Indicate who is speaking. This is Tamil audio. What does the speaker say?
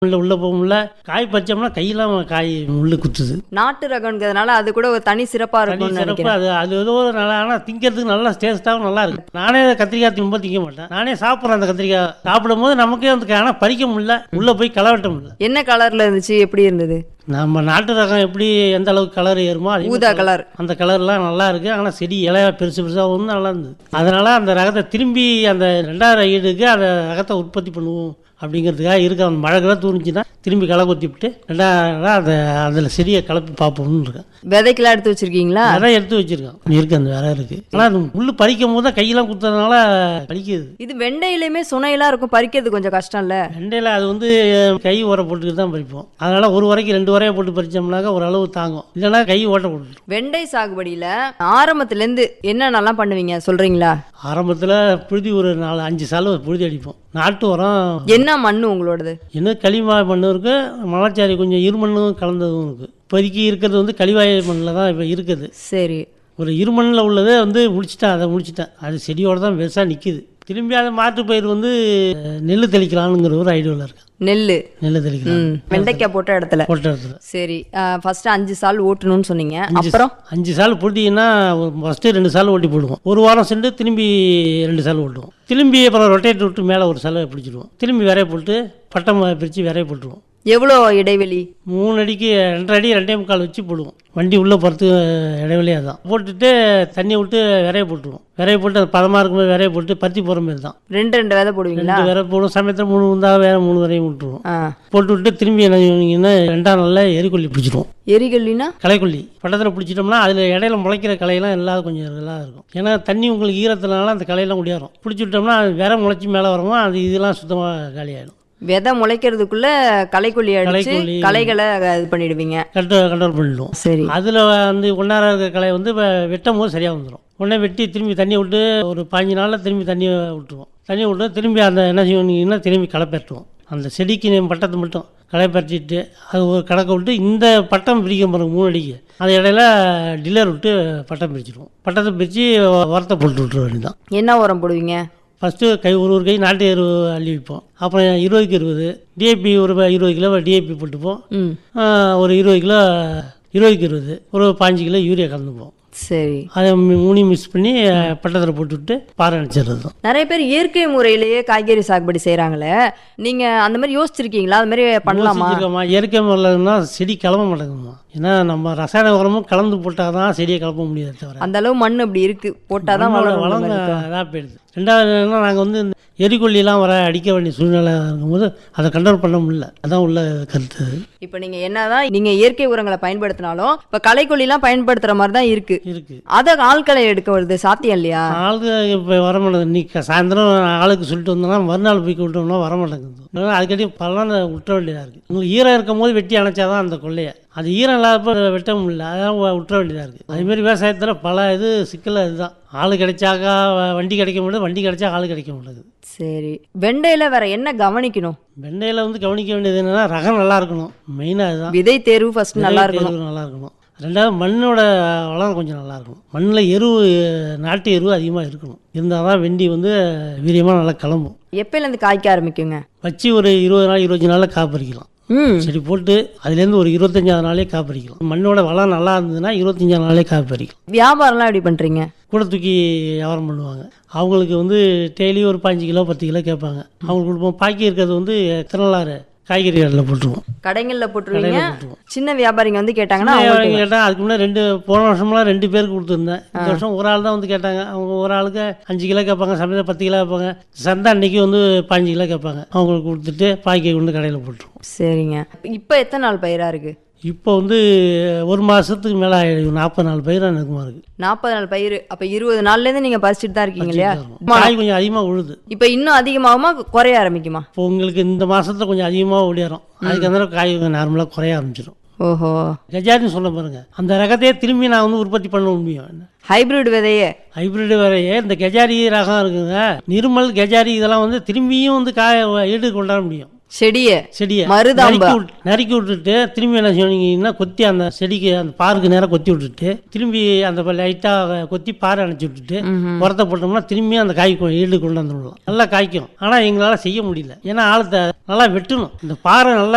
Speaker 1: உள்ள உள்ள போக முடியல காய் பறிச்சோம்னா கையெல்லாம் காய் முள்ளு குத்துது
Speaker 2: நாட்டு ரகங்கிறதுனால அது கூட ஒரு தனி சிறப்பா
Speaker 1: தனி
Speaker 2: இருக்கும்னு
Speaker 1: சிறப்பு
Speaker 2: நினைக்கிறேன்
Speaker 1: அது அது ஏதோ ஒரு நல்லா ஆனால் திங்கிறதுக்கு நல்லா டேஸ்ட்டாகவும் நல்லா இருக்கு நானே கத்திரிக்காய் திம்ப திங்க மாட்டேன் நானே சாப்பிட்றேன் அந்த கத்திரிக்காய் சாப்பிடும் போது நமக்கே வந்து ஆனால் பறிக்க முடியல உள்ளே போய் களை வெட்ட முடியல
Speaker 2: என்ன கலர்ல இருந்துச்சு எப்படி இருந்தது
Speaker 1: நம்ம நாட்டு ரகம் எப்படி எந்த அளவுக்கு கலர் ஏறுமோ அதே மாதிரி
Speaker 2: ஊதா கலர்
Speaker 1: அந்த கலர்லாம் நல்லா இருக்கு ஆனால் செடி இலையா பெருசு பெருசாக வந்து நல்லா இருந்தது அதனால அந்த ரகத்தை திரும்பி அந்த ரெண்டாயிரம் ஈடுக்கு அந்த ரகத்தை உற்பத்தி பண்ணுவோம் அப்படிங்கிறதுக்காக இருக்க அந்த மழை கிழ தூணிச்சுன்னா திரும்பி களை கொத்தி விட்டு ரெண்டாயிரம் அதை அதில் செடியை கலப்பி பார்ப்போம்னு இருக்கேன்
Speaker 2: விதைக்கெல்லாம் எடுத்து வச்சிருக்கீங்களா
Speaker 1: விதை எடுத்து வச்சிருக்கேன் இருக்கு அந்த விதை இருக்கு ஆனால் அது முள்ளு பறிக்கும் போது தான் கையெல்லாம் குத்துறதுனால பறிக்குது
Speaker 2: இது வெண்டையிலுமே சுனையெல்லாம் இருக்கும் பறிக்கிறது கொஞ்சம் கஷ்டம் இல்ல
Speaker 1: வெண்டையில் அது வந்து கை ஓர போட்டுக்கிட்டு தான் பறிப்போம் அதனால ஒரு வரைக்கும் ரெண்டு வரையை போட்டு பறிச்சோம்னாக்கா ஓரளவு தாங்கும் இல்லைன்னா கை ஓட்ட போட்டுரும்
Speaker 2: வெண்டை சாகுபடியில ஆரம்பத்துல இருந்து என்னென்னலாம் பண்ணுவீங்க சொல்றீங்களா
Speaker 1: ஆரம்பத்தில் புழுதி ஒரு நாலு அஞ்சு சால் புழுதி அடிப்போம் நாட்டு உரம்
Speaker 2: என்ன மண்ணு உங்களோடது
Speaker 1: என்ன களிமா மண் இருக்கு மலைச்சாரி கொஞ்சம் இருமண்ணும் கலந்ததும் இருக்கு இப்போதைக்கு இருக்கிறது வந்து களிவாய் மண்ணில் தான் இப்போ இருக்குது
Speaker 2: சரி
Speaker 1: ஒரு இருமண்ணில் உள்ளதை வந்து முடிச்சிட்டேன் அதை முடிச்சிட்டேன் அது செடியோட தான் பெருசாக நிற்கிது திரும்பி அதை மாற்று பயிர் வந்து அஹ், நெல் தெளிக்கலாம்ங்கிற ஒரு ஐடியாவில் இருக்கேன்
Speaker 2: நெல்லு
Speaker 1: நெல் தெளிக்கலாம்
Speaker 2: ம் வெண்டைக்காய் போட்ட இடத்துல
Speaker 1: போட்ட இடத்துல
Speaker 2: சரி ஃபர்ஸ்ட் அஞ்சு சால் ஓட்டணும்னு சொன்னீங்க அப்புறம்
Speaker 1: அஞ்சு சால் பொட்டிங்கன்னா ஃபஸ்ட்டு ரெண்டு சால் ஓட்டி போடுவோம் ஒரு வாரம் சென்று திரும்பி ரெண்டு சால் ஓட்டுவோம் திரும்பி அப்புறம் ரொட்டேட் விட்டு மேலே ஒரு சாலை பிடிச்சிடுவோம் திரும்பி விரைய போட்டு பட்டம் பிரித்து விரைய போட்டுருவோம்
Speaker 2: எவ்வளோ இடைவெளி
Speaker 1: மூணு அடிக்கு ரெண்டரை அடி ரெண்டே முக்கால் வச்சு போடுவோம் வண்டி உள்ளே போகிறது இடைவெளியாக தான் போட்டுட்டு தண்ணி விட்டு விரைய போட்டுருவோம் விரைய போட்டு அது பதமாக இருக்கும்போது விரைய போட்டு பருத்தி போகிற மாதிரி தான்
Speaker 2: ரெண்டு ரெண்டு விதை போடுவீங்களா
Speaker 1: ரெண்டு விரை போடும் சமயத்தில் மூணு வந்தால் வேற மூணு வரையும் விட்டுருவோம்
Speaker 2: ஆ
Speaker 1: போட்டு விட்டு திரும்பி என்ன செய்வீங்கன்னா ரெண்டாம் நாளில் எரிக்கொல்லி பிடிச்சிடுவோம்
Speaker 2: எரிகல்லினா
Speaker 1: களைக்கொல்லி பட்டத்தில் பிடிச்சிட்டோம்னா அதில் இடையில முளைக்கிற களையெல்லாம் எல்லாம் கொஞ்சம் இதெல்லாம் இருக்கும் ஏன்னா தண்ணி உங்களுக்கு ஈரத்தினால அந்த களையெல்லாம் முடியாரும் பிடிச்சி விட்டோம்னா அது வேற முளைச்சி மேலே வருமோ அது இதெல்லாம் சுத்தமாக காலியாயிடும்
Speaker 2: விதை முளைக்கிறதுக்குள்ள களைக்கொல்லி அடிச்சு
Speaker 1: களைக்கொல்லி.
Speaker 2: களைகளை இது பண்ணிடுவீங்க
Speaker 1: கண்ட்ரோ கண்ட்ரோல் பண்ணிடுவோம்
Speaker 2: சரி
Speaker 1: அதில் வந்து ஒன்றார இருக்கிற களை வந்து வ- வெட்டும் போது சரியாக வந்துடும் உடனே வெட்டி திரும்பி தண்ணி விட்டு ஒரு பாஞ்சு நாளில் திரும்பி தண்ணியை விட்டுருவோம் தண்ணி விட்டு திரும்பி அந்த என்ன செய்வீங்கன்னா திரும்பி களை பெற்றுவோம் அந்த செடிக்கு நம்ம பட்டத்தை மட்டும் களை பறிச்சிட்டு அது ஒரு கணக்கை விட்டு இந்த பட்டம் பிரிக்கும் பாருங்க மூணு அடிக்கு அது இடையில டில்லர் விட்டு பட்டம் பிரிச்சிடுவோம் பட்டத்தை பிரித்து உரத்தை போட்டு விட்டுற வேண்டியதான்
Speaker 2: என்ன உரம் போடுவீங்க
Speaker 1: ஃபஸ்ட்டு கை ஒரு ஒரு கை நாட்டு எரு அள்ளி வைப்போம் அப்புறம் இருபதுக்கு இருபது டிஏபி ஒரு இருபது கிலோ டிஏபி போட்டுப்போம்
Speaker 2: ம்
Speaker 1: ஆ, ஒரு இருபது கிலோ இருபதுக்கு இருபது ஒரு பாஞ்சு கிலோ யூரியா கலந்துப்போம்
Speaker 2: சரி
Speaker 1: அதை மி- மூணையும் மிக்ஸ் பண்ணி பட்டத்தில் போட்டுவிட்டு பாறை அடிச்சிடுறது தான்
Speaker 2: நிறைய பேர் இயற்கை முறையிலேயே காய்கறி சாகுபடி செய்றாங்களே நீங்க அந்த மாதிரி யோசிச்சிருக்கீங்களா அந்த மாதிரி பண்ணலாமா
Speaker 1: யோசிச்சிருக்கோம்மா இயற்கை முறையில்னா செடி கிளம்ப மாட்டேங்குதும்மா ஏன்னா நம்ம ரசாயன உரமும் கலந்து போட்டால் தான் செடியை கிளப்ப முடியாது தவிர
Speaker 2: அந்த அளவு மண் அப்படி இருக்கு போட்டாதான்
Speaker 1: மண்ணோட
Speaker 2: வளரும்
Speaker 1: வளம்
Speaker 2: அந்த மாதிரி இருக்கும்.
Speaker 1: இதாக போயிடுது ரெண்டாவது என்னன்னா நாங்கள் வந்து இந்த எரிக்கொல்லிலாம் வர அடிக்க வேண்டிய சூழ்நிலை இருக்கும்போது அதை கண்ட்ரோல் பண்ண முடியல அதான் உள்ள கருத்து
Speaker 2: இப்ப நீங்க என்னதான் நீங்க இயற்கை உரங்களை பயன்படுத்தினாலும் இப்ப களைக்கொல்லி எல்லாம் பயன்படுத்துற மாதிரி தான் இருக்கு
Speaker 1: இருக்கு
Speaker 2: அத ஆட்களை எடுக்க வருது சாத்தியம் இல்லையா
Speaker 1: ஆளுக்கு இப்போ வர மாட்டேங்குது இன்னைக்கு சாயந்தரம் ஆளுக்கு சொல்லிட்டு வந்தோம்னா மறுநாள் போய் விட்டோம்னா வர மாட்டேங்குது அதனால அதுக்கடி பலன் விட்டுற வேண்டியதாக இருக்குது உங்களுக்கு ஈரம் இருக்கும் போது வெட்டி அணைச்சாதான் அந்த கொள்ளையை அது ஈரம் இல்லாதப்ப வெட்ட முடியல அதான் வ- விட்டுற வேண்டியதாக இருக்குது அதேமாரி விவசாயத்தில் பல இது சிக்கல் இதுதான் ஆள் கிடைச்சாக்கா வ- வண்டி கிடைக்க முடியாது வண்டி கிடைச்சா ஆள் கிடைக்க மாட்டேங்குது
Speaker 2: சரி வெண்டையில வேற என்ன கவனிக்கணும்
Speaker 1: வெண்டையில் வந்து கவனிக்க வேண்டியது என்னன்னா ரகம் நல்லா இருக்கணும் மெயினாக அதுதான்
Speaker 2: விதை தேர்வு ஃபர்ஸ்ட் நல்லா இருக்கணும்
Speaker 1: தேர்வு நல்லா இருக்கணும் ரெண்டாவது மண்ணோட வளம் கொஞ்சம் நல்லா இருக்கணும் மண்ணில் எரு நாட்டு எரு அதிகமாக இருக்கணும் இருந்தால் தான் வெண்டி வந்து வீரியமாக நல்லா கிளம்பும்
Speaker 2: எப்பயில இருந்து காய்க்க ஆரம்பிக்குங்க
Speaker 1: வச்சு ஒரு இருபது நாள் இருபத்தஞ்சு நாளில் காப்பறிக்கலாம்
Speaker 2: ம்
Speaker 1: சரி போட்டு அதுலேருந்து ஒரு இருபத்தஞ்சாவது நாளே காப்பறிக்கலாம் மண்ணோட வளம் நல்லா இருந்ததுன்னா இருபத்தஞ்சாவது நாளே காப்பறிக்கலாம்
Speaker 2: வியாபாரம்லாம் எப்படி பண்றீங்க
Speaker 1: கூட தூக்கி வியாபாரம் பண்ணுவாங்க அவங்களுக்கு வந்து டெய்லி ஒரு பாஞ்சு கிலோ பத்து கிலோ கேட்பாங்க அவங்களுக்கு கொடுப்போம் பாக்கி இருக்கிறது வந்து திருநள்ளாறு காய்கறி கடையில் போட்டுருவோம்
Speaker 2: கடைங்கள்ல போட்டுருவீங்க
Speaker 1: கடையில் போட்டுருவோம்
Speaker 2: சின்ன வியாபாரிங்க வந்து கேட்டாங்கன்னா அவங்களுக்கு
Speaker 1: கேட்டால் அதுக்கு முன்னாடி ரெண்டு போன வருஷம்லாம் ரெண்டு பேருக்கு கொடுத்துருந்தேன் இந்த வருஷம் ஒரு ஆள் தான் வந்து கேட்டாங்க அவங்க ஒரு ஆளுக்கு அஞ்சு கிலோ கேட்பாங்க சமயத்தில் பத்து கிலோ கேட்பாங்க சந்தை அன்னைக்கு வந்து பாஞ்சு கிலோ கேட்பாங்க அவங்களுக்கு கொடுத்துட்டு பாக்கி கொண்டு கடையில் போட்டுருவோம்
Speaker 2: சரிங்க இப்போ எத்தனை நாள் பயிரா இருக்கு
Speaker 1: இப்போ வந்து ஒரு மாதத்துக்கு மேலே ஆயிடும் நாற்பது நாலு பயிர் எனக்குமா இருக்குது
Speaker 2: நாற்பது நாள் பயிர் அப்ப இருபது நாள்ல இருந்து நீங்க பறிச்சுட்டு தான் இருக்கீங்க இல்லையா
Speaker 1: காய் கொஞ்சம் அதிகமாக உழுது
Speaker 2: இப்போ இன்னும் அதிகமாகுமா குறைய ஆரம்பிக்குமா
Speaker 1: இப்போ உங்களுக்கு இந்த மாதத்துல கொஞ்சம் அதிகமாக ஓடிடும் அதுக்கு அந்த காய் நார்மலாக குறைய ஆரம்பிச்சிடும்
Speaker 2: ஓஹோ
Speaker 1: கஜாரின்னு சொல்ல பாருங்க அந்த ரகத்தையே திரும்பி நான் வந்து உற்பத்தி பண்ண முடியும்
Speaker 2: ஹைபிரிட் விதையே
Speaker 1: ஹைபிரிட் வேறையே இந்த கெஜாரி ரகம் இருக்குங்க நிர்மல் கெஜாரி இதெல்லாம் வந்து திரும்பியும் வந்து காய ஈடு கொண்டாட முடியும்
Speaker 2: செடியே
Speaker 1: செடியை
Speaker 2: மருதாம்பா.
Speaker 1: நறுக்கி விட்டு- நறுக்கி விட்டுட்டு திரும்பி என்ன செய்வீங்கன்னா கொத்தி அந்த செடிக்கு அந்த பாருக்கு நேரம் கொத்தி விட்டுட்டு திரும்பி அந்த லைட்டாக கொத்தி பாறை அணைச்சி விட்டுட்டு உரத்தை போட்டோம்னா திரும்பி அந்த காய் கொ- ஈடு கொண்டு வந்துடலாம் நல்லா காய்க்கும் ஆனால் எங்களால் செய்ய முடியல ஏன்னா ஆழத்தை நல்லா வெட்டணும் இந்த பாறை நல்லா